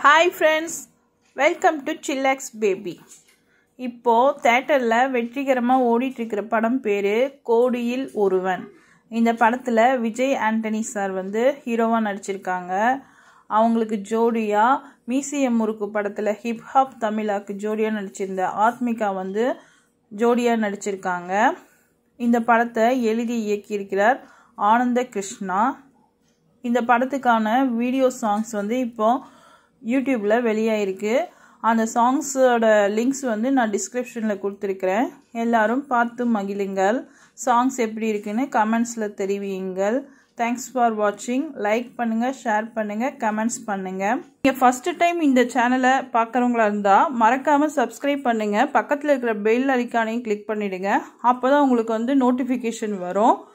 hi friends welcome to chillax baby இப்போது தேட்டரில் வெற்றிகரமாக ஓடிட்டுருக்கிற படம் பேர் கோடியில் ஒருவன் இந்த படத்தில் விஜய் ஆண்டனி சார் வந்து ஹீரோவாக நடிச்சிருக்காங்க அவங்களுக்கு ஜோடியாக மீசியம் முறுக்கு படத்தில் ஹிப்ஹாப் தமிழாக்கு ஜோடியாக நடிச்சிருந்த ஆத்மிகா வந்து ஜோடியாக நடிச்சிருக்காங்க இந்த படத்தை எழுதி இயக்கியிருக்கிறார் ஆனந்த கிருஷ்ணா இந்த படத்துக்கான வீடியோ சாங்ஸ் வந்து இப்போ யூடியூப்பில் வெளியாயிருக்கு அந்த சாங்ஸோட லிங்க்ஸ் வந்து நான் டிஸ்கிரிப்ஷனில் கொடுத்துருக்குறேன் எல்லாரும் பார்த்து மகிழுங்கள் சாங்ஸ் எப்படி இருக்குன்னு கமெண்ட்ஸில் தெரிவியுங்கள் தேங்க்ஸ் ஃபார் வாட்சிங் லைக் பண்ணுங்கள் ஷேர் பண்ணுங்கள் கமெண்ட்ஸ் பண்ணுங்கள் நீங்கள் ஃபஸ்ட்டு டைம் இந்த சேனலை பார்க்குறவங்களா இருந்தால் மறக்காமல் சப்ஸ்கிரைப் பண்ணுங்கள் பக்கத்தில் இருக்கிற பெல் ஐக்கானையும் கிளிக் பண்ணிவிடுங்க அப்போ தான் உங்களுக்கு வந்து நோட்டிஃபிகேஷன் வரும்